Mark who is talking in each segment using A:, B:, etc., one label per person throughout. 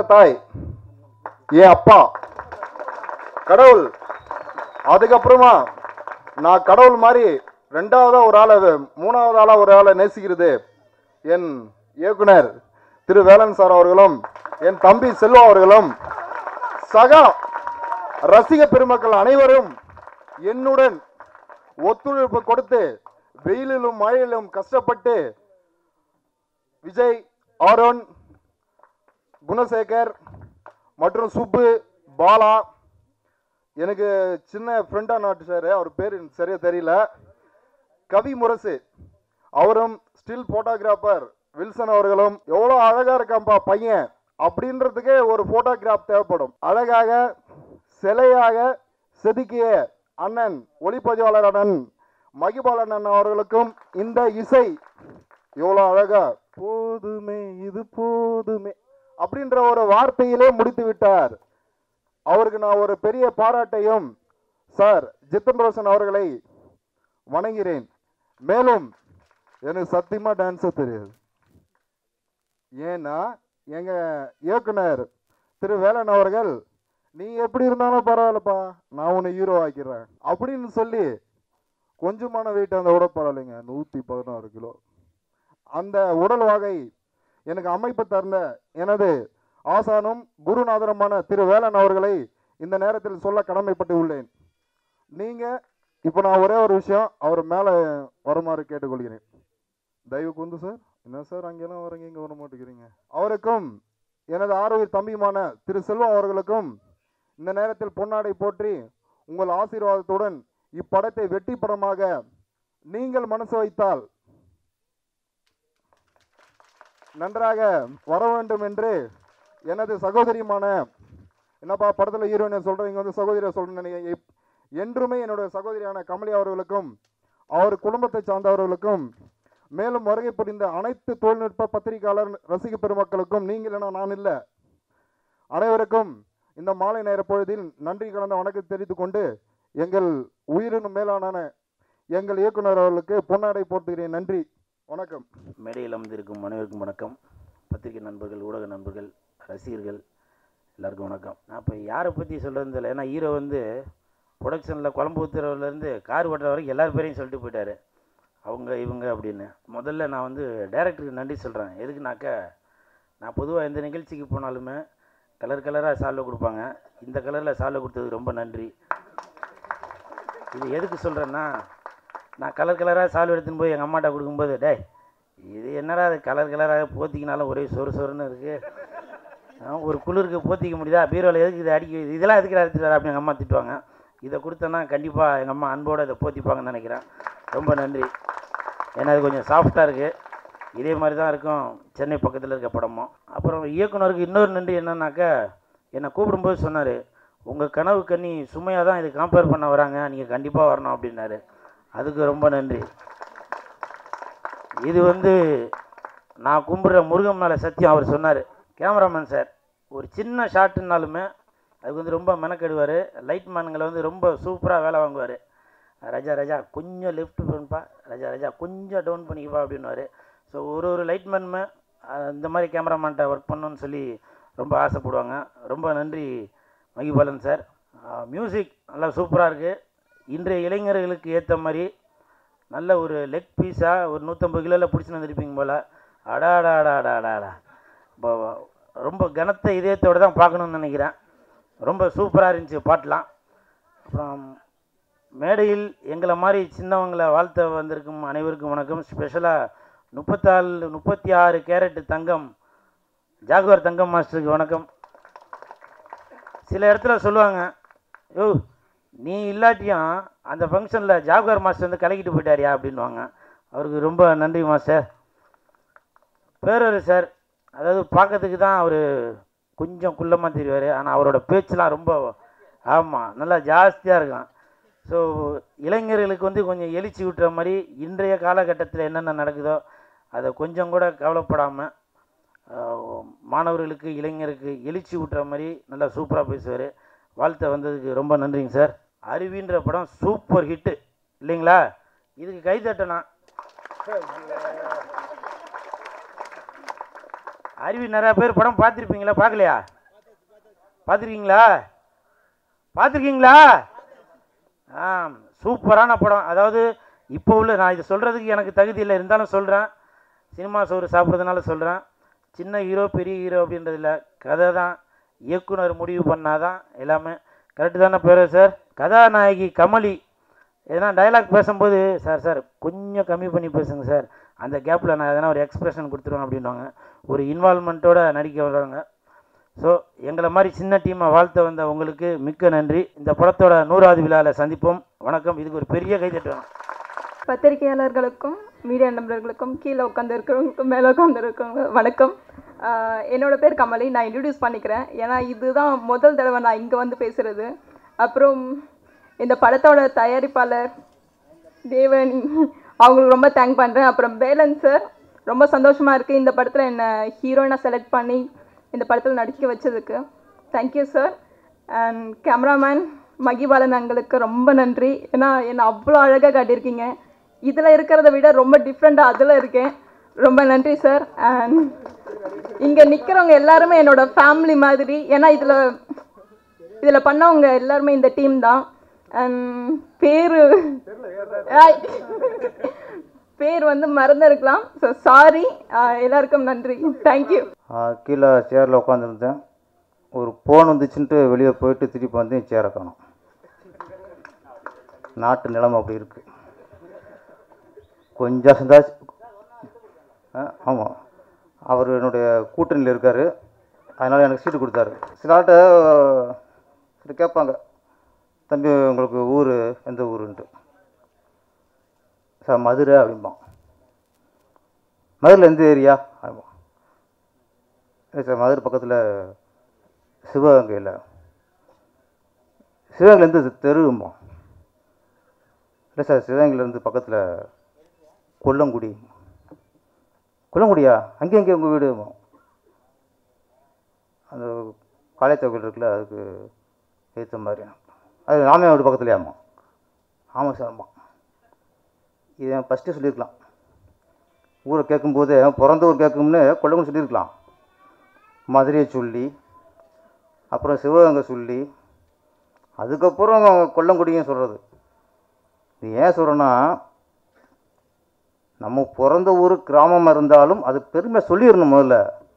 A: தாய் என் அப்பா கடவுள் அதுக்கப்புறமா நான் கடவுள் மாதிரி ரெண்டாவதா ஒரு ஆளை மூணாவது ஆளா ஒரு ஆளை நேசிக்கிறது என் இயக்குனர் திரு வேலன் சார் அவர்களும் என் தம்பி செல்வா அவர்களும் சகா ரசிக பெருமக்கள் அனைவரும் என்னுடன் ஒத்துழைப்பு கொடுத்து வெயிலிலும் மழையிலும் கஷ்டப்பட்டு விஜய் ஆரோன் குணசேகர் மற்றும் சுப்பு பாலா எனக்கு சின்ன ஃப்ரெண்டா நாட்டு சார் அவர் பேர் எனக்கு சரியா தெரியல கவி முரசு அவரும் ஸ்டில் போட்டோகிராஃபர் வில்சன் அவர்களும் எவ்வளோ அழகா இருக்கான்பா பையன் அப்படின்றதுக்கே ஒரு போட்டோகிராஃப் தேவைப்படும் அழகாக சிலையாக செதுக்கிய அண்ணன் ஒளிப்பதிவாளர் அண்ணன் மகிபாலன் அண்ணன் அவர்களுக்கும் இந்த இசை எவ்வளோ அழகா போதுமே இது போதுமே அப்படின்ற ஒரு வார்த்தையிலே முடித்து விட்டார் அவருக்கு நான் ஒரு பெரிய பாராட்டையும் சார் ஜித்தன் ரோஷன் அவர்களை வணங்குகிறேன் மேலும் எனக்கு சத்தியமா டான்ஸே தெரியாது ஏன்னா எங்க இயக்குனர் திரு வேலன் அவர்கள் நீ எப்படி இருந்தாலும் பரவாயில்லப்பா நான் உன்னை ஹீரோ ஆக்கிறேன் அப்படின்னு சொல்லி கொஞ்சமான வெயிட் அந்த விட பரவாயில்லைங்க நூற்றி பதினாறு கிலோ அந்த உடல் வகை எனக்கு அமைப்பு தந்த எனது ஆசானும் குருநாதருமான திரு வேலன் அவர்களை இந்த நேரத்தில் சொல்ல கடமைப்பட்டு உள்ளேன் நீங்க இப்போ நான் ஒரே ஒரு விஷயம் அவர் மேலே வருமாறு கேட்டுக்கொள்கிறேன் தயவு குந்து சார் என்ன சார் அங்கெல்லாம் வரீங்க இங்கே வர மாட்டேங்கிறீங்க அவருக்கும் எனது ஆரோக்கிய தம்பியுமான திரு செல்வம் அவர்களுக்கும் இந்த நேரத்தில் பொன்னாடை போற்றி உங்கள் ஆசீர்வாதத்துடன் இப்படத்தை வெற்றி படமாக நீங்கள் மனசு வைத்தால் நன்றாக வர வேண்டும் என்று எனது சகோதரியுமான என்னப்பா படத்தில் ஹீரோயின் சொல்கிறீங்க வந்து சகோதரியை சொல்கிறேன் என்றுமே என்னுடைய சகோதரியான கமலி அவர்களுக்கும் அவர் குடும்பத்தை சார்ந்தவர்களுக்கும் மேலும் வருகை புரிந்த அனைத்து தொழில்நுட்ப பத்திரிகையாளர் ரசிக பெருமக்களுக்கும் நீங்கள் என நான் இல்லை அனைவருக்கும் இந்த மாலை நேர பொழுதில் நன்றி கலந்த வணக்கத்தை தெரிவித்துக் கொண்டு எங்கள் உயிரினும் மேலான எங்கள் இயக்குனர் அவர்களுக்கு பொன்னாடை போட்டுகிறேன் நன்றி வணக்கம்
B: மேடையில் அமர்ந்திருக்கும் அனைவருக்கும் வணக்கம் பத்திரிகை நண்பர்கள் ஊடக நண்பர்கள் ரசிகர்கள் எல்லாருக்கும் வணக்கம் நான் இப்போ யாரை பற்றி சொல்கிறது இல்லை ஏன்னா ஹீரோ வந்து ப்ரொடக்ஷனில் குழம்பு ஊத்துறதுலேருந்து கார் ஓட்டுற வரைக்கும் எல்லார் பேரையும் சொல்லிட்டு போயிட்டாரு அவங்க இவங்க அப்படின்னு முதல்ல நான் வந்து டைரக்டருக்கு நன்றி சொல்கிறேன் எதுக்குனாக்கா நான் பொதுவாக எந்த நிகழ்ச்சிக்கு போனாலுமே கலர் கலராக சால்வை கொடுப்பாங்க இந்த கலரில் சால்வை கொடுத்ததுக்கு ரொம்ப நன்றி இது எதுக்கு சொல்கிறேன்னா நான் கலர் கலராக சால்வை எடுத்துன்னு போய் எங்கள் அம்மாட்ட கொடுக்கும்போது டேய் இது என்னடா அது கலர் கலராக போத்திக்கினாலும் ஒரே சொறு சொருன்னு இருக்குது ஒரு குளிருக்கு போத்திக்க முடியுதா பீரோவில் எதுக்கு இதை அடிக்க இதெல்லாம் எதுக்கு எடுத்துட்டு வர அப்படின்னு எங்கள் அம்மா திட்டுவாங்க இதை கொடுத்தேன்னா கண்டிப்பாக எங்கள் அம்மா அன்போடு இதை போத்திப்பாங்கன்னு நினைக்கிறேன் ரொம்ப நன்றி ஏன்னா இது கொஞ்சம் சாஃப்டாக இருக்குது இதே மாதிரி தான் இருக்கும் சென்னை பக்கத்தில் இருக்க படமும் அப்புறம் இயக்குனருக்கு இன்னொரு நன்றி என்னன்னாக்கா என்னை கூப்பிடும்போது சொன்னார் உங்கள் கனவு கண்ணி சுமையாக தான் இது கம்பேர் பண்ண வராங்க நீங்கள் கண்டிப்பாக வரணும் அப்படின்னாரு அதுக்கு ரொம்ப நன்றி இது வந்து நான் கும்பிட்ற முருகன் மேலே சத்தியம் அவர் சொன்னார் கேமராமேன் சார் ஒரு சின்ன ஷாட்டுனாலுமே அதுக்கு வந்து ரொம்ப மெனக்கெடுவார் லைட் மேனுங்களை வந்து ரொம்ப சூப்பராக வேலை வாங்குவார் ராஜா ராஜா கொஞ்சம் லெஃப்ட் பண்ணுப்பா ராஜா ராஜா கொஞ்சம் டவுன் பண்ணிக்கப்பா அப்படின்னுவார் ஸோ ஒரு ஒரு லைட் மேனுமே இந்த மாதிரி கேமராமேன்ட்ட ஒர்க் பண்ணணும்னு சொல்லி ரொம்ப ஆசைப்படுவாங்க ரொம்ப நன்றி மகிபாலன் சார் மியூசிக் நல்லா சூப்பராக இருக்குது இன்றைய இளைஞர்களுக்கு ஏற்ற மாதிரி நல்ல ஒரு லெக் பீஸாக ஒரு நூற்றம்பது கிலோவில் பிடிச்சின்னு வந்திருப்பீங்க போல் அடாடா அடாடா அடாடா இப்போ ரொம்ப கனத்த இதயத்தோடு தான் பார்க்கணுன்னு நினைக்கிறேன் ரொம்ப சூப்பராக இருந்துச்சு பாட்டெலாம் அப்புறம் மேடையில் எங்களை மாதிரி சின்னவங்களை வாழ்த்த வந்திருக்கும் அனைவருக்கும் வணக்கம் ஸ்பெஷலாக முப்பத்தாறு முப்பத்தி ஆறு கேரட் தங்கம் ஜாகுவார் தங்கம் மாஸ்டருக்கு வணக்கம் சில இடத்துல சொல்லுவாங்க யோ நீ இல்லாட்டியும் அந்த ஃபங்க்ஷனில் ஜாகுவார் மாஸ்டர் வந்து கலக்கிட்டு போயிட்டாரியா அப்படின்வாங்க அவருக்கு ரொம்ப நன்றி மாஸ்டர் பேரர் சார் அதாவது பார்க்கறதுக்கு தான் அவர் கொஞ்சம் குள்ளமாக தெரிவார் ஆனால் அவரோட பேச்செலாம் ரொம்ப ஆமாம் நல்லா ஜாஸ்தியாக இருக்கும் ஸோ இளைஞர்களுக்கு வந்து கொஞ்சம் எழுச்சி விட்டுற மாதிரி இன்றைய காலகட்டத்தில் என்னென்ன நடக்குதோ அதை கொஞ்சம் கூட கவலைப்படாமல் மாணவர்களுக்கு இளைஞருக்கு எழுச்சி விட்டுற மாதிரி நல்லா சூப்பராக பேசுவார் வாழ்த்த வந்ததுக்கு ரொம்ப நன்றிங்க சார் அருவின்ற படம் சூப்பர் ஹிட்டு இல்லைங்களா இதுக்கு கை தட்டணும் அருவி நிறையா பேர் படம் பார்த்துருப்பீங்களா பார்க்கலையா பார்த்துருக்கீங்களா பார்த்துருக்கீங்களா ஆ சூப்பரான படம் அதாவது இப்போ உள்ள நான் இதை சொல்கிறதுக்கு எனக்கு தகுதி இல்லை இருந்தாலும் சொல்கிறேன் சினிமா சோறு சாப்பிட்றதுனால சொல்கிறேன் சின்ன ஹீரோ பெரிய ஹீரோ அப்படின்றது இல்லை கதை தான் இயக்குனர் முடிவு பண்ணாதான் எல்லாமே கரெக்டு தானே பேர் சார் கதாநாயகி கமலி எதனா டயலாக் பேசும்போது சார் சார் கொஞ்சம் கம்மி பண்ணி பேசுங்க சார் அந்த கேப்பில் நான் எதனா ஒரு எக்ஸ்பிரஷன் கொடுத்துருவேன் அப்படின்வாங்க ஒரு இன்வால்மெண்ட்டோட நடிக்க வர்றாங்க ஸோ எங்களை மாதிரி சின்ன டீமை வாழ்த்த வந்த உங்களுக்கு மிக்க நன்றி இந்த படத்தோட நூறாவது விழாவில் சந்திப்போம் வணக்கம் இதுக்கு ஒரு பெரிய கைதட்டு வேணும்
C: பத்திரிகையாளர்களுக்கும் மீடியா நண்பர்களுக்கும் கீழே உட்காந்துருக்கிறவங்களுக்கும் மேலே உட்காந்துருக்கவங்க வணக்கம் ஆஹ் என்னோட பேர் கமலி நான் இன்ட்ரடியூஸ் பண்ணிக்கிறேன் ஏன்னா இதுதான் முதல் தடவை நான் இங்கே வந்து பேசுகிறது அப்புறம் இந்த படத்தோட தயாரிப்பாளர் தேவன் அவங்களுக்கு ரொம்ப தேங்க் பண்ணுறேன் அப்புறம் வேலன் சார் ரொம்ப சந்தோஷமாக இருக்குது இந்த படத்தில் என்னை ஹீரோயினாக செலக்ட் பண்ணி இந்த படத்தில் நடிக்க வச்சதுக்கு thank you sir and cameraman Mahibalan அங்களுக்கு ரொம்ப நன்றி ஏன்னா என்னை அவ்வளோ அழகாக காட்டியிருக்கீங்க இதில் இருக்கிறத விட ரொம்ப டிஃப்ரெண்ட்டாக அதில் இருக்கேன் ரொம்ப நன்றி சார் அண்ட் இங்கே நிற்கிறவங்க எல்லாருமே என்னோட ஃபேமிலி மாதிரி ஏன்னா இதில் இதில் பண்ணவங்க எல்லாருமே இந்த டீம் தான் அண்ட் பேர் பேர் வந்து மறந்துருக்கலாம் ஸோ சாரி எல்லாருக்கும் நன்றி தேங்க்யூ
D: கீழே சேரில் உட்காந்துருந்தேன் ஒரு ஃபோன் வந்துச்சுன்ட்டு வெளியே போயிட்டு திருப்பி வந்து சேரை காணும் நாட்டு நிலைமை அப்படி இருக்கு கொஞ்சம் சந்தாச்சு ஆமாம் அவர் என்னுடைய கூட்டணியில் இருக்கார் அதனால் எனக்கு சீட்டு கொடுத்தாரு சில ஆள்கிட்ட இது கேட்பாங்க தம்பி உங்களுக்கு ஊர் எந்த ஊருன்ட்டு சார் மதுரை அப்படிம்பான் மதுரையில் எந்த ஏரியா அப்படிம்பான் இல்லை சார் மதுரை பக்கத்தில் சிவகங்கையில் சிவகங்கையிலேருந்து தெருவும்போம் இல்லை சார் சிவகங்கையிலேருந்து பக்கத்தில் கொல்லங்குடி கொல்லங்குடியா அங்கே அங்கே உங்கள் வீடு அந்த காளியத்த கோயில் இருக்குல்ல அதுக்கு ஏற்ற மாதிரி அது ராமையா வீடு பக்கத்துலையாம்மா ஆமாம் சார் ஆமாம் இதை ஃபஸ்ட்டு சொல்லியிருக்கலாம் ஊரை கேட்கும்போது பிறந்த ஊர் கேட்கும்னு கொல்லங்குடி சொல்லியிருக்கலாம் மதுரையை சொல்லி அப்புறம் சிவகங்கை சொல்லி அதுக்கப்புறம் கொல்லங்குடியும் சொல்கிறது இது ஏன் சொல்கிறேன்னா நம்ம பிறந்த ஊர் கிராமமாக இருந்தாலும் அது பெருமை சொல்லிடணும் முதல்ல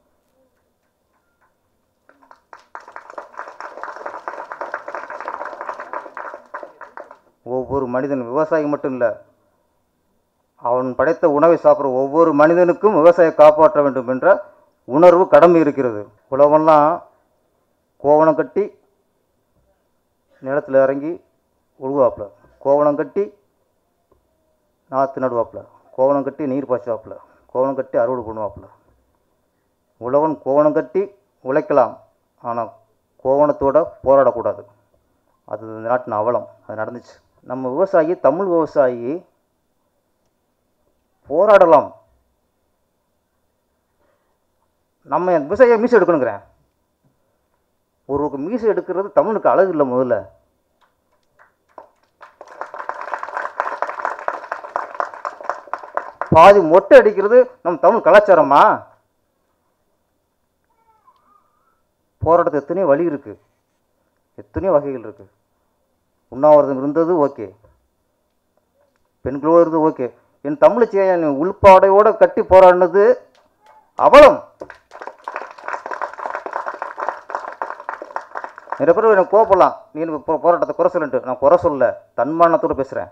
D: ஒவ்வொரு மனிதன் விவசாயி மட்டும் இல்லை அவன் படைத்த உணவை சாப்பிட்ற ஒவ்வொரு மனிதனுக்கும் விவசாயம் காப்பாற்ற வேண்டும் என்ற உணர்வு கடமை இருக்கிறது உலகம்லாம் கோவணம் கட்டி நிலத்தில் இறங்கி உழுவாப்புல கோவணம் கட்டி நாற்று நடுவாப்புல கோவணம் கட்டி நீர் பாய்ச்சுவாப்புல கோவணம் கட்டி அறுவடை பண்ணுவாப்புல உழவன் கோவணம் கட்டி உழைக்கலாம் ஆனால் கோவணத்தோட போராடக்கூடாது அது இந்த நாட்டின் அவலம் அது நடந்துச்சு நம்ம விவசாயி தமிழ் விவசாயி போராடலாம் நம்ம என் விவசாயியை மீசை எடுக்கணுங்கிறேன் ஒரு மீசை எடுக்கிறது தமிழுக்கு அழகு இல்லை முதல்ல பாதி மொட்டை அடிக்கிறது நம்ம தமிழ் கலாச்சாரமா போராட்டத்து எத்தனையோ வழி இருக்கு எத்தனையோ வகைகள் இருக்கு உண்ணாவிரதம் இருந்தது ஓகே பெண்களோடு இருந்தது ஓகே என் தமிழச்சியை என் உள்பாடையோட கட்டி போராடினது அவலம் நிறைய பேர் எனக்கு கோவப்படலாம் நீ எனக்கு போ- போராட்டத்தை குறை சொல்லுன்ட்டு நான் குறை சொல்லல தன்மானத்தோடு பேசுகிறேன்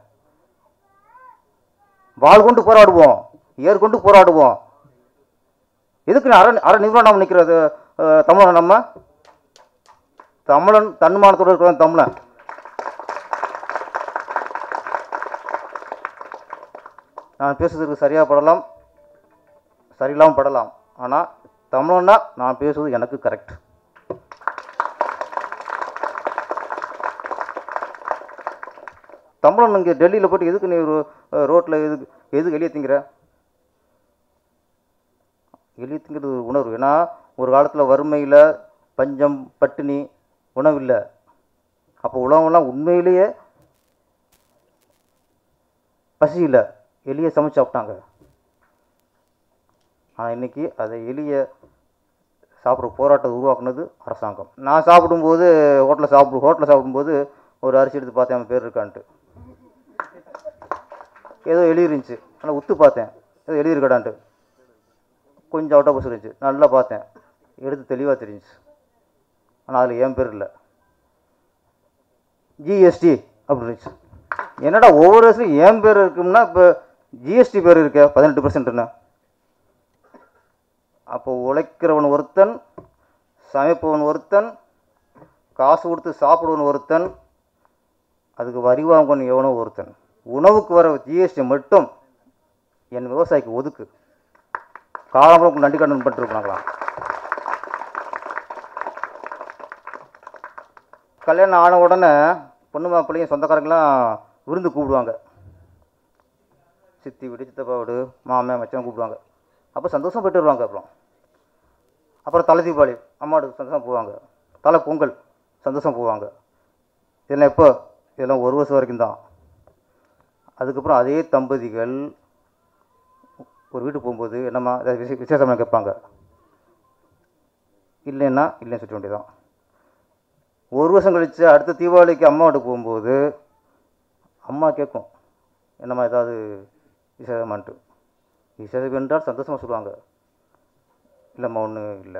D: வாள் கொண்டு போராடுவோம் ஏர் கொண்டு போராடுவோம் எதுக்கு நான் அரை அரை நிறுவனம் நிற்கிறது தமிழன் நம்ம தமிழன் தன்மானத்தோடு இருக்கிற தமிழன் நான் பேசுறதுக்கு சரியாக படலாம் சரியில்லாமல் படலாம் ஆனால் தமிழன்னா நான் பேசுவது எனக்கு கரெக்ட் தமிழன் இங்கே டெல்லியில் போயிட்டு எதுக்கு நீ ஒரு ரோட்டில் எதுக்கு எதுக்கு எளிய திங்கிற எளிய திங்கிறது ஒரு உணர்வு ஏன்னா ஒரு காலத்தில் வறுமையில் பஞ்சம் பட்டினி உணவில்லை அப்போ உணவெல்லாம் உண்மையிலேயே பசியில் எலியை சமைச்சு சாப்பிட்டாங்க ஆனால் இன்னைக்கு அதை எலியை சாப்பிட்ற போராட்டத்தை உருவாக்குனது அரசாங்கம் நான் சாப்பிடும்போது ஹோட்டலில் சாப்பிடு ஹோட்டலில் சாப்பிடும்போது ஒரு அரிசி எடுத்து பார்த்தேன் அவன் பேர் இருக்கான்ட்டு ஏதோ எழுதி இருந்துச்சு ஆனால் உத்து பார்த்தேன் ஏதோ எழுதி இருக்கடான்ட்டு கொஞ்சம் அவுட் ஆஃப் பஸ் இருந்துச்சு நல்லா பார்த்தேன் எடுத்து தெளிவாக தெரிஞ்சுச்சு ஆனால் அதில் என் பேர் இல்லை ஜிஎஸ்டி அப்படின்னு இருந்துச்சு என்னடா ஒவ்வொரு வருஷம் என் பேர் இருக்கும்னா இப்போ ஜிஎஸ்டி பேர் இருக்கே பதினெட்டு பர்சன்ட்னு அப்போ உழைக்கிறவன் ஒருத்தன் சமைப்பவன் ஒருத்தன் காசு கொடுத்து சாப்பிடுவன் ஒருத்தன் அதுக்கு வரி வாங்கணும் எவனோ ஒருத்தன் உணவுக்கு வர ஜிஎஸ்டி மட்டும் என் விவசாயிக்கு ஒதுக்கு காலம்பரம் நன்றி கடன் பண்ணிருப்பாங்களாம் கல்யாணம் ஆன உடனே பொண்ணு மாப்பிள்ளையும் சொந்தக்காரங்களாம் விருந்து கூப்பிடுவாங்க சித்தி வீடு சித்தப்பா வீடு மாமன் மச்சான் கூப்பிடுவாங்க அப்போ சந்தோஷம் போயிட்டு வருவாங்க அப்புறம் அப்புறம் தலை தீபாவளி அம்மாவோட சந்தோஷம் போவாங்க தலை பொங்கல் சந்தோஷம் போவாங்க இதெல்லாம் எப்போ இதெல்லாம் ஒரு வருஷம் வரைக்கும் தான் அதுக்கப்புறம் அதே தம்பதிகள் ஒரு வீட்டுக்கு போகும்போது என்னம்மா ஏதாவது விசே விசேஷமாக கேட்பாங்க இல்லைன்னா இல்லைன்னு சொல்ல வேண்டியதான் ஒரு வருஷம் கழித்து அடுத்த தீபாவளிக்கு அம்மா வீட்டுக்கு போகும்போது அம்மா கேட்கும் என்னம்மா ஏதாவது விசேஷமான்ட்டு விசேஷம் என்றால் சந்தோஷமாக சொல்லுவாங்க இல்லைம்மா ஒன்றும் இல்லை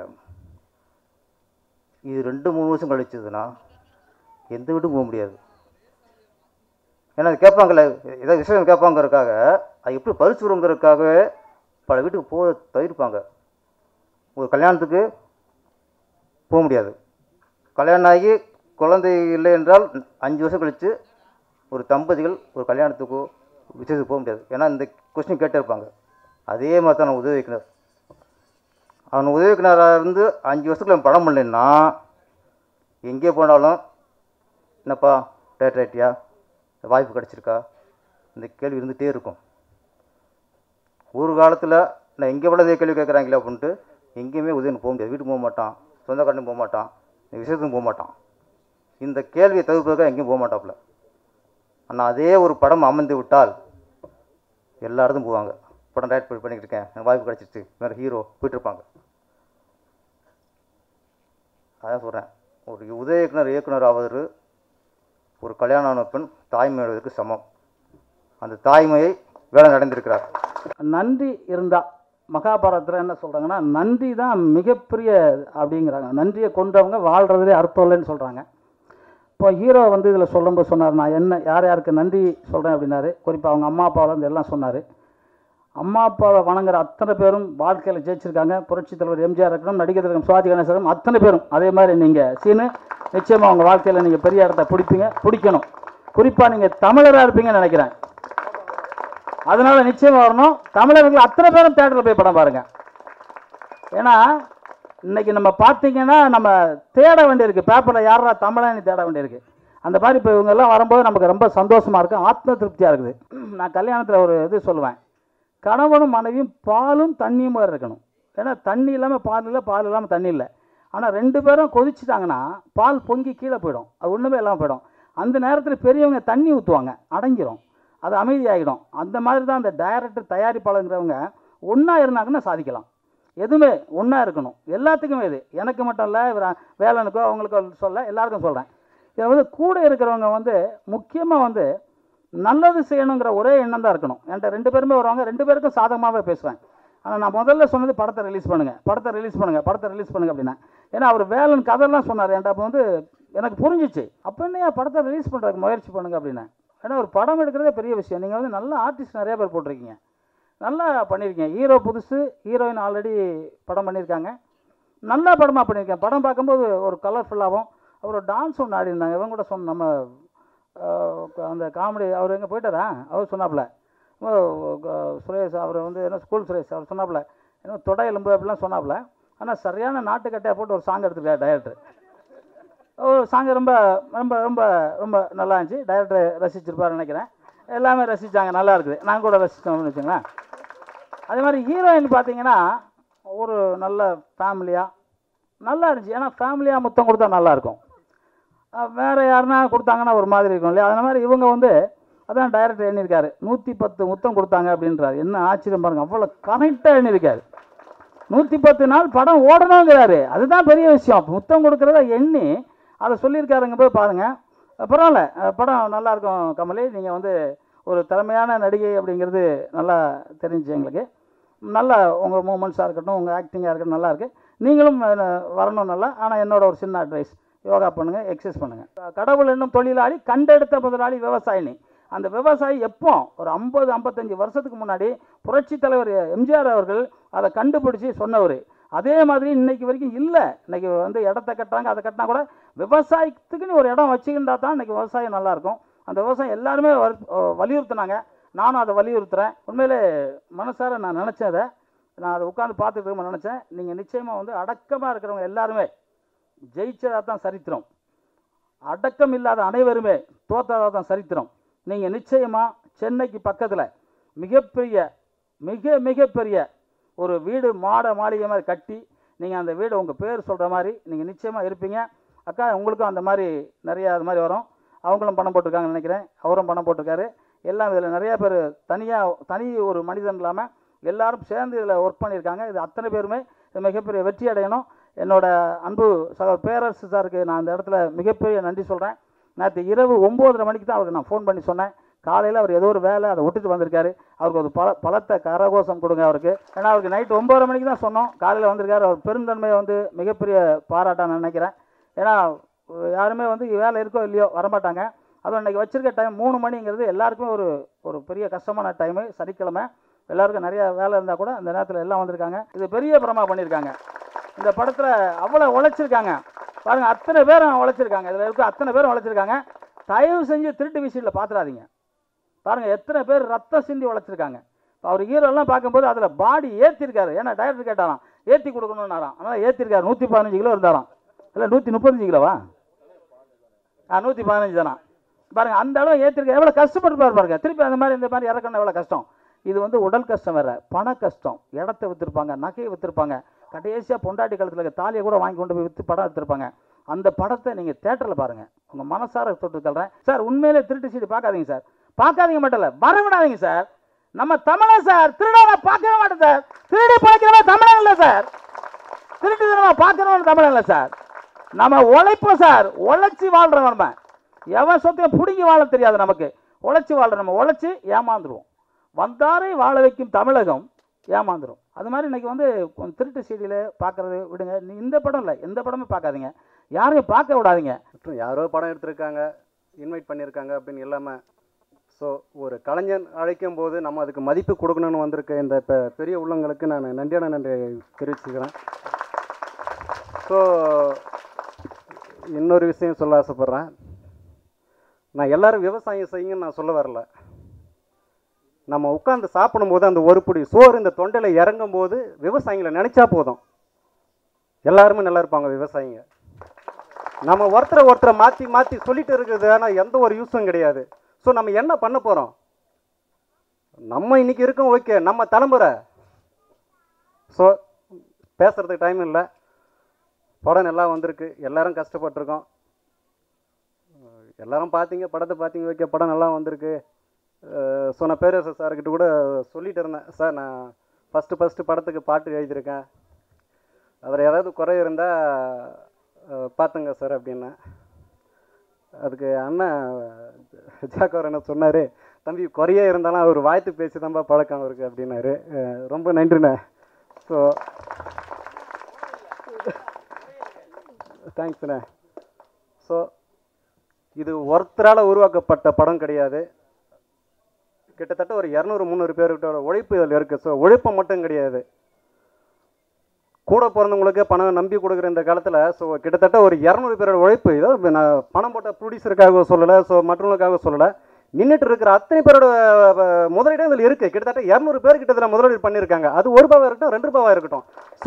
D: இது ரெண்டு மூணு வருஷம் கழிச்சதுன்னா எந்த வீட்டுக்கும் போக முடியாது ஏன்னா அது கேட்பாங்கல்ல ஏதாவது விஷயம் கேட்பாங்கிறதுக்காக அது எப்படி பரிசு வருங்கிறதுக்காகவே பல வீட்டுக்கு போக தவிர்ப்பாங்க ஒரு கல்யாணத்துக்கு போக முடியாது கல்யாணம் ஆகி குழந்தை இல்லை என்றால் அஞ்சு வருஷம் கழித்து ஒரு தம்பதிகள் ஒரு கல்யாணத்துக்கோ விசேஷத்துக்கு போக முடியாது ஏன்னா இந்த கொஸ்டின் கேட்டே இருப்பாங்க அதே மாதிரி தான் நான் உதவி வைக்கினர் அவன் உதவி வைக்கினராக இருந்து அஞ்சு வருஷத்துக்குள்ள அவன் படம் பண்ணலைன்னா எங்கே போனாலும் என்னப்பா டேட் ரைட்டியா வாய்ப்பு கிடச்சிருக்கா இந்த கேள்வி இருந்துகிட்டே இருக்கும் ஒரு காலத்தில் நான் எங்கே விட இதே கேள்வி கேட்குறாங்களே அப்படின்ட்டு எங்கேயுமே உதவி போக முடியாது வீட்டுக்கு போக மாட்டான் சொந்தக்காரனும் போக மாட்டான் விஷயத்துக்கும் போக மாட்டான் இந்த கேள்வியை தவிர்ப்பதற்காக எங்கேயும் போக மாட்டாப்புல ஆனால் அதே ஒரு படம் அமர்ந்து விட்டால் எல்லா இடத்தும் போவாங்க படம் ரைட் பண்ணிக்கிட்டு இருக்கேன் எனக்கு வாய்ப்பு கிடச்சிருச்சு வேறு ஹீரோ போயிட்டுருப்பாங்க அதான் சொல்கிறேன் ஒரு உதவி இயக்குனர் இயக்குனர் ஆவது ஒரு கல்யாணம் ஆன பெண் தாய்மை அடைவதற்கு சமம் அந்த தாய்மையை வேலை நடந்திருக்கிறார்
E: நன்றி இருந்தால் மகாபாரதத்தில் என்ன சொல்கிறாங்கன்னா நன்றி தான் மிகப்பெரிய அப்படிங்கிறாங்க நன்றியை கொண்டவங்க வாழ்கிறதுலே அர்த்தம் இல்லைன்னு சொல்கிறாங்க இப்போ ஹீரோ வந்து இதில் சொல்லும்போது சொன்னார் நான் என்ன யார் யாருக்கு நன்றி சொல்கிறேன் அப்படின்னாரு குறிப்பாக அவங்க அம்மா அப்பாவிலேருந்து எல்லாம் சொன்னார் அம்மா அப்பாவை வணங்குற அத்தனை பேரும் வாழ்க்கையில் ஜெயிச்சிருக்காங்க புரட்சித் தலைவர் எம்ஜிஆர் இருக்கணும் நடிகர் இருக்கணும் சிவாஜி கணேசன் அத்தனை பேரும் அதே மாதிரி நீங்கள் சீனு நிச்சயமாக உங்கள் வாழ்க்கையில் நீங்கள் பெரிய இடத்த பிடிப்பீங்க பிடிக்கணும் குறிப்பாக நீங்கள் தமிழராக இருப்பீங்கன்னு நினைக்கிறேன் அதனால நிச்சயமா வரணும் தமிழர்கள் அத்தனை பேரும் தேட்டரில் போய் படம் பாருங்க ஏன்னா இன்னைக்கு நம்ம பார்த்தீங்கன்னா நம்ம தேட வேண்டியிருக்கு பேப்பரில் யாரா தமிழன்னு தேட வேண்டியிருக்கு அந்த மாதிரி இப்போ இவங்கெல்லாம் வரும்போது நமக்கு ரொம்ப சந்தோஷமா இருக்கு ஆத்ம திருப்தியாக இருக்குது நான் கல்யாணத்தில் ஒரு இது சொல்லுவேன் கணவனும் மனைவியும் பாலும் தண்ணியும் மாதிரி இருக்கணும் ஏன்னா தண்ணி இல்லாமல் பால் இல்லை பால் இல்லாமல் தண்ணி இல்லை ஆனால் ரெண்டு பேரும் கொதிச்சிட்டாங்கன்னா பால் பொங்கி கீழே போயிடும் அது ஒன்றுமே இல்லாமல் போயிடும் அந்த நேரத்தில் பெரியவங்க தண்ணி ஊற்றுவாங்க அடங்கிரும் அது அமைதியாகிடும் அந்த மாதிரி தான் அந்த டைரக்டர் தயாரிப்பாளருங்கிறவங்க ஒன்றா இருந்தாங்கன்னா சாதிக்கலாம் எதுவுமே ஒன்றா இருக்கணும் எல்லாத்துக்குமே இது எனக்கு மட்டும் இல்லை இவர் வேலனுக்கோ அவங்களுக்கோ சொல்ல எல்லாருக்கும் சொல்கிறேன் இதில் வந்து கூட இருக்கிறவங்க வந்து முக்கியமாக வந்து நல்லது செய்யணுங்கிற ஒரே எண்ணம் தான் இருக்கணும் என்கிட்ட ரெண்டு பேருமே வருவாங்க ரெண்டு பேருக்கும் சாதகமாகவே பேசுவேன் ஆனால் நான் முதல்ல சொன்னது படத்தை ரிலீஸ் பண்ணுங்கள் படத்தை ரிலீஸ் பண்ணுங்கள் படத்தை ரிலீஸ் பண்ணுங்க அப்படின்னா ஏன்னா அவர் வேலன் கதையெல்லாம் சொன்னார் என்கிட்ட அப்போ வந்து எனக்கு புரிஞ்சிச்சு அப்போ என்னையா படத்தை ரிலீஸ் பண்ணுறதுக்கு முயற்சி பண்ணுங்க அப்படின்னா ஏன்னா ஒரு படம் எடுக்கிறதே பெரிய விஷயம் நீங்கள் வந்து நல்ல ஆர்டிஸ்ட் நிறைய பேர் போட்டிருக்கீங்க நல்லா பண்ணியிருக்கீங்க ஹீரோ புதுசு ஹீரோயின் ஆல்ரெடி படம் பண்ணியிருக்காங்க நல்ல படமாக பண்ணியிருக்கேன் படம் பார்க்கும்போது ஒரு கலர்ஃபுல்லாகவும் அப்புறம் டான்ஸ் ஒன்று ஆடி இருந்தாங்க இவங்க கூட சொன்ன நம்ம அஹ், அந்த காமெடி அவர் எங்கே போயிட்டாரா அவர் சொன்னாப்புல ஓ, க- சுரேஷ் அவர் வந்து என்ன ஸ்கூல் சுரேஷ் அவர் சொன்னாப்புல என்ன தொடை எலும்பு அப்படிலாம் சொன்னாப்புல ஆனால் சரியான நாட்டுக்கட்டையாக போட்டு ஒரு சாங் எடுத்துருக்காரு டைரக்டர் ஓ சாங் ரொம்ப ரொம்ப ரொம்ப ரொம்ப நல்லா இருந்துச்சு டைரக்டர் ரசிச்சிருப்பாருன்னு நினைக்கிறேன் எல்லாமே ரசித்தாங்க நல்லா இருக்குது நான் கூட ரசித்தோம்னு வச்சுங்களேன் அதே மாதிரி ஹீரோயின் பார்த்தீங்கன்னா ஒரு நல்ல ஃபேமிலியாக நல்லா இருந்துச்சு ஏன்னா ஃபேமிலியாக முத்தம் கொடுத்தா நல்லாயிருக்கும் வேறு யாருன்னா கொடுத்தாங்கன்னா ஒரு மாதிரி இருக்கும் இல்லையா அதே மாதிரி இவங்க வந்து அதான் டைரக்டர் எண்ணியிருக்காரு நூற்றி பத்து முத்தம் கொடுத்தாங்க அப்படின்றாரு என்ன ஆச்சரியம் பாருங்க அவ்வளோ கரெக்டாக எண்ணியிருக்காரு நூற்றி பத்து நாள் படம் ஓடணுங்கிறாரு அதுதான் பெரிய விஷயம் முத்தம் கொடுக்குறத எண்ணி அதை சொல்லியிருக்காருங்க போய் பாருங்கள் பரவாயில்ல அஹ் படம் நல்லா இருக்கும் கமலி நீங்கள் வந்து ஒரு திறமையான நடிகை அப்படிங்கிறது நல்லா தெரிஞ்சுச்சு எங்களுக்கு நல்லா உங்கள் மூமெண்ட்ஸாக இருக்கட்டும் உங்கள் ஆக்டிங்காக இருக்கட்டும் நல்லா இருக்கு நீங்களும் அஹ், வரணும் நல்லா ஆனால் என்னோட ஒரு சின்ன அட்வைஸ் யோகா பண்ணுங்கள் எக்ஸசைஸ் பண்ணுங்கள் கடவுள் என்னும் தொழிலாளி கண்டெடுத்த முதலாளி விவசாயினி அந்த விவசாயி எப்போ ஒரு ஐம்பது ஐம்பத்தஞ்சு வருஷத்துக்கு முன்னாடி புரட்சி தலைவர் எம்ஜிஆர் அவர்கள் அதை கண்டுபிடிச்சி சொன்னவர் அதே மாதிரி இன்னைக்கு வரைக்கும் இல்லை இன்னைக்கு வந்து இடத்த கட்டுறாங்க அதை கட்டினா கூட விவசாயத்துக்குன்னு ஒரு இடம் வச்சுக்கிட்டா தான் இன்னைக்கு விவசாயம் நல்லா இருக்கும் அந்த விவசாயம் எல்லாருமே வரு- அஹ் வலியுறுத்தினாங்க நானும் அதை வலியுறுத்துறேன் உண்மையிலே மனசார நான் நினச்சேன் அதை நான் அதை உட்காந்து பார்த்துட்டு இருக்க நினச்சேன் நீங்கள் நிச்சயமாக வந்து அடக்கமாக இருக்கிறவங்க எல்லாருமே ஜெயிச்சதாக தான் சரித்திரம் அடக்கம் இல்லாத அனைவருமே தோத்ததாக தான் சரித்திரம் நீங்கள் நிச்சயமாக சென்னைக்கு பக்கத்தில் மிகப்பெரிய மிக மிகப்பெரிய ஒரு வீடு மாட மாளிகை மாதிரி கட்டி நீங்கள் அந்த வீடு உங்கள் பேர் சொல்கிற மாதிரி நீங்கள் நிச்சயமாக இருப்பீங்க அக்கா உங்களுக்கும் அந்த மாதிரி நிறையா அது மாதிரி வரும் அவங்களும் பணம் போட்டிருக்காங்கன்னு நினைக்கிறேன் அவரும் பணம் போட்டிருக்காரு எல்லாம் இதில் நிறைய பேர் தனியாக தனி ஒரு மனிதன் இல்லாமல் எல்லாரும் சேர்ந்து இதில் ஒர்க் பண்ணியிருக்காங்க இது அத்தனை பேருமே இது மிகப்பெரிய வெற்றி அடையணும் என்னோட அன்பு சக பேரரசு சாருக்கு நான் இந்த இடத்துல மிகப்பெரிய நன்றி சொல்கிறேன் நேற்று இரவு ஒம்போதரை மணிக்கு தான் அவருக்கு நான் ஃபோன் பண்ணி சொன்னேன் காலையில் அவர் ஏதோ ஒரு வேலை அதை விட்டுட்டு வந்திருக்காரு அவருக்கு ஒரு பல பலத்த கரகோஷம் கொடுங்க அவருக்கு ஏன்னா அவருக்கு நைட்டு ஒம்போதரை மணிக்கு தான் சொன்னோம் காலையில் வந்திருக்காரு அவர் பெருந்தன்மையை வந்து மிகப்பெரிய பாராட்ட நான் நினைக்கிறேன் ஏன்னா யாருமே வந்து வேலை இருக்கோ இல்லையோ வரமாட்டாங்க அதுவும் இன்னைக்கு வச்சிருக்க டைம் மூணு மணிங்கிறது எல்லாருக்குமே ஒரு ஒரு பெரிய கஷ்டமான டைமு சனிக்கிழமை எல்லாருக்கும் நிறைய வேலை இருந்தால் கூட அந்த நேரத்தில் எல்லாம் வந்திருக்காங்க இது பெரிய படமா பண்ணியிருக்காங்க இந்த படத்தில் அவ்வளோ உழைச்சிருக்காங்க பாருங்கள் அத்தனை பேரும் உழைச்சிருக்காங்க இதில் இருக்க அத்தனை பேரும் உழைச்சிருக்காங்க தயவு செஞ்சு திருட்டு விஷயத்தில் பார்த்துடாதீங்க பாருங்கள் எத்தனை பேர் ரத்தம் சிந்தி உழைச்சிருக்காங்க இப்போ அவர் ஹீரோலாம் பார்க்கும்போது அதில் பாடி ஏற்றிருக்காரு ஏன்னா டைரக்டர் கேட்டாராம் ஏற்றி கொடுக்கணுன்னாராம் அதனால் ஏற்றிருக்காரு நூற்றி பதினஞ்சு கிலோ இருந்தாராம் இல்லை நூற்றி முப்பத்தஞ்சு கிலோவா ஆ நூற்றி பதினஞ்சு தானா பாருங்க அந்த அளவு ஏற்றிருக்க எவ்வளோ கஷ்டப்பட்டுருப்பாரு பாருங்க திருப்பி அந்த மாதிரி இந்த மாதிரி இறக்கணும் எவ்வளோ கஷ்டம் இது வந்து உடல் கஷ்டம் வேற பண கஷ்டம் இடத்த விற்றுருப்பாங்க நகையை விற்றுருப்பாங்க கடைசியாக பொண்டாட்டி காலத்தில் இருக்க தாலியை கூட வாங்கி கொண்டு போய் விற்று படம் எடுத்திருப்பாங்க அந்த படத்தை நீங்கள் தேட்டரில் பாருங்கள் உங்கள் மனசார தொட்டு தள்ளுறேன் சார் உண்மையிலே திருட்டு சீடி பார்க்காதீங்க சார் பார்க்காதீங்க மட்டும் இல்லை வர விடாதீங்க சார் நம்ம தமிழன் சார் திருடனை பார்க்கவே மாட்டேன் சார் திருடி பார்க்கிறவன் தமிழன் இல்லை சார் திருட்டு நம்ம பார்க்குறவன் தமிழன் இல்லை சார் நம்ம உழைப்போம் சார் உழைச்சி வாழ்கிறோம் நம்ம எவன் சொத்தையும் பிடுங்கி வாழ தெரியாது நமக்கு உழைச்சி வாழ்ற நம்ம உழைச்சி ஏமாந்துருவோம் வந்தாரை வாழ வைக்கும் தமிழகம் ஏமாந்துரும் அது மாதிரி இன்னைக்கு வந்து கொஞ்சம் திருட்டு சீடியில் பார்க்கறது விடுங்க நீ இந்த படம் இல்லை எந்த படமும் பார்க்காதீங்க யாரையும் பார்க்க விடாதீங்க
F: மற்றும் யாரோ படம் எடுத்திருக்காங்க இன்வைட் பண்ணியிருக்காங்க அப்படின்னு இல்லாமல் ஸோ ஒரு கலைஞன் அழைக்கும் போது நம்ம அதுக்கு மதிப்பு கொடுக்கணும்னு வந்திருக்க இந்த பெ பெரிய உள்ளங்களுக்கு நான் நன்றியான நன்றி தெரிவிச்சுக்கிறேன் ஸோ இன்னொரு விஷயம் சொல்ல ஆசைப்பட்றேன் நான் எல்லாரும் விவசாயம் செய்யுங்கன்னு நான் சொல்ல வரல நம்ம உட்காந்து சாப்பிடும்போது அந்த ஒரு பிடி சோறு இந்த தொண்டையில் இறங்கும் போது விவசாயிகளை நினச்சா போதும் எல்லாருமே நல்லா இருப்பாங்க விவசாயிங்க நம்ம ஒருத்தரை ஒருத்தரை மாற்றி மாற்றி சொல்லிட்டு இருக்குது ஆனால் எந்த ஒரு யூஸும் கிடையாது ஸோ நம்ம என்ன பண்ண போகிறோம் நம்ம இன்னைக்கு இருக்கோம் ஓகே நம்ம தலைமுறை ஸோ பேசுறதுக்கு டைம் இல்லை படம் நல்லா வந்திருக்கு எல்லாரும் கஷ்டப்பட்டிருக்கோம் அஹ் எல்லாரும் பார்த்தீங்க படத்தை பார்த்தீங்க ஓகே படம் நல்லா வந்திருக்கு அஹ் சொன்ன பேரரசு சார்கிட்ட கூட சொல்லிட்டு இருந்தேன் சார் நான் ஃபஸ்ட்டு ஃபஸ்ட்டு படத்துக்கு பாட்டு எழுதியிருக்கேன் அதில் ஏதாவது குறை இருந்தால் பார்த்துங்க சார் அப்படின்னேன் அதுக்கு அண்ணன் ஜாக்கவர் என்ன சொன்னார் தம்பி குறையே இருந்தாலும் அவர் வாய்த்து பேசி தான்ப்பா பழக்கம் அவருக்கு அப்படின்னாரு அஹ் ரொம்ப நன்றிண்ணே ஸோ தேங்க்ஸ்ண்ணே ஸோ இது ஒருத்தரால் உருவாக்கப்பட்ட படம் கிடையாது கிட்டத்தட்ட ஒரு இரநூறு முந்நூறு பேர்கிட்ட உழைப்பு இதில் இருக்குது ஸோ உழைப்பு மட்டும் கிடையாது கூட பிறந்தவங்களுக்கு பணம் நம்பி கொடுக்குற இந்த காலத்தில் ஸோ கிட்டத்தட்ட ஒரு இரநூறு பேரோட உழைப்பு இதோ இப்ப நான் பணம் போட்ட ப்ரொடியூசருக்காக சொல்லலை ஸோ மற்றவங்களுக்காக சொல்லலை நின்றுட்டு இருக்கிற அத்தனை பேரோட அஹ், முதலீடு இதில் இருக்குது கிட்டத்தட்ட இரநூறு பேர் கிட்ட இதில் முதலீடு பண்ணியிருக்காங்க அது ஒரு ரூபாவாக இருக்கட்டும் ரெண்டு ரூபாவாக இருக்கட்டும் ஸோ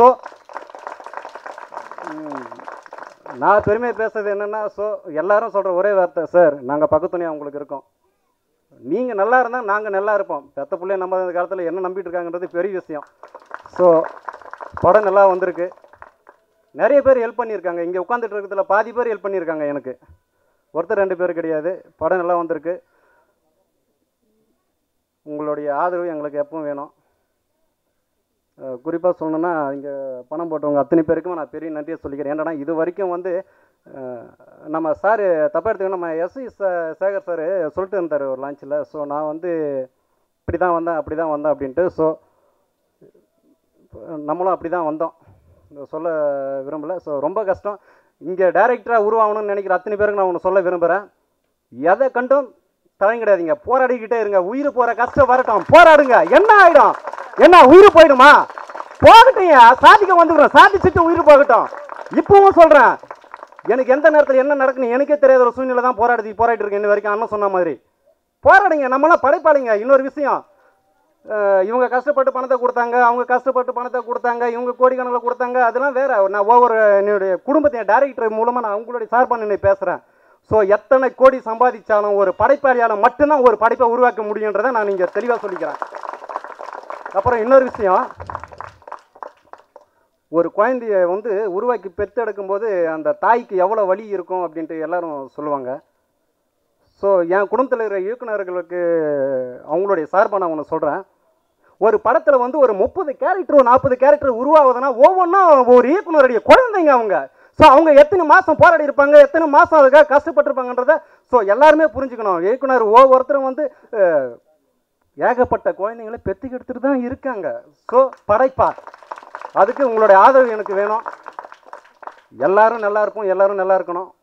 F: நான் பெருமையை பேசுறது என்னென்னா ஸோ எல்லாரும் சொல்கிற ஒரே வார்த்தை சார் நாங்கள் பக்கத்துணையாக உங்களுக்கு இருக்கோம் நீங்கள் நல்லா இருந்தால் நாங்கள் நல்லா இருப்போம் பெத்த பிள்ளைய நம்ம இந்த காலத்தில் என்ன நம்பிட்டு இருக்காங்கன்றது பெரிய விஷயம் ஸோ படம் நல்லா வந்திருக்கு நிறைய பேர் ஹெல்ப் பண்ணியிருக்காங்க இங்கே உட்காந்துட்டு இருக்கிறதுல பாதி பேர் ஹெல்ப் பண்ணியிருக்காங்க எனக்கு ஒருத்தர் ரெண்டு பேர் கிடையாது படம் நல்லா வந்திருக்கு உங்களுடைய ஆதரவு எங்களுக்கு எப்பவும் வேணும் குறிப்பாக சொல்லணும்னா இங்கே பணம் போட்டவங்க அத்தனை பேருக்கும் நான் பெரிய நன்றியை சொல்லிக்கிறேன் ஏன்னா இது வரைக்கும் வந்து அஹ், நம்ம சார் தப்பாக எடுத்துக்கணும் நம்ம எஸ்வி சேகர் சார் சொல்லிட்டு இருந்தார் ஒரு லான்ச்சில் ஸோ நான் வந்து இப்படி தான் வந்தேன் அப்படி தான் வந்தேன் அப்படின்ட்டு ஸோ நம்மளும் அப்படி தான் வந்தோம் இதை சொல்ல விரும்பலை ஸோ ரொம்ப கஷ்டம் இங்கே டைரக்டராக உருவாகணும்னு நினைக்கிற அத்தனை பேருக்கு நான் ஒன்று சொல்ல விரும்புகிறேன் எதை கண்டும் தயங்கிடாதீங்க போராடிக்கிட்டே இருங்க உயிர் போகிற கஷ்டம் வரட்டும் போராடுங்க என்ன ஆகிடும் என்ன உயிர் போயிடுமா போகட்டுங்க சாதிக்க வந்துக்கிறோம் சாதிச்சுட்டு உயிர் போகட்டும் இப்பவும் சொல்கிறேன் எனக்கு எந்த நேரத்தில் என்ன நடக்குன்னு எனக்கே தெரியாத ஒரு சூழ்நிலை தான் போராடி போராடிட்டு இருக்கேன் இன்ன வரைக்கும் அண்ணன் சொன்ன மாதிரி போராடுங்க நம்மளாம் படைப்பாளிங்க இன்னொரு விஷயம் அஹ் இவங்க கஷ்டப்பட்டு பணத்தை கொடுத்தாங்க அவங்க கஷ்டப்பட்டு பணத்தை கொடுத்தாங்க இவங்க கோடிக்கணக்கில் கொடுத்தாங்க அதெல்லாம் வேற நான் ஒவ்வொரு என்னுடைய குடும்பத்தின் டைரக்டர் மூலமாக நான் அவங்களுடைய சார்பாக நின்று பேசுகிறேன் ஸோ எத்தனை கோடி சம்பாதிச்சாலும் ஒரு படைப்பாளியால் மட்டும்தான் ஒரு படைப்பை உருவாக்க முடியுன்றதை நான் இங்கே தெளிவாக சொல்லிக்கிறேன் அப்புறம் இன்னொரு விஷயம் ஒரு குழந்தைய வந்து உருவாக்கி பெற்றெடுக்கும் போது அந்த தாய்க்கு எவ்வளோ வலி இருக்கும் அப்படின்ட்டு எல்லாரும் சொல்லுவாங்க ஸோ என் குடும்பத்தில் இருக்கிற இயக்குனர்களுக்கு அவங்களுடைய சார்பாக நான் ஒன்று சொல்கிறேன் ஒரு படத்தில் வந்து ஒரு முப்பது கேரக்டர் நாற்பது கேரக்டர் உருவாகுதுன்னா ஒவ்வொன்றும் ஒரு இயக்குனருடைய குழந்தைங்க அவங்க ஸோ அவங்க எத்தனை மாதம் போராடி இருப்பாங்க எத்தனை மாதம் அதுக்காக கஷ்டப்பட்டிருப்பாங்கன்றத ஸோ எல்லாருமே புரிஞ்சுக்கணும் இயக்குனர் ஒவ்வொருத்தரும் வந்து அஹ், ஏகப்பட்ட குழந்தைங்களை பெற்றுக்கெடுத்துட்டு தான் இருக்காங்க ஸோ படைப்பா அதுக்கு உங்களுடைய ஆதரவு எனக்கு வேணும் எல்லாரும் நல்லா இருப்போம் எல்லாரும் நல்லா இருக்கணும்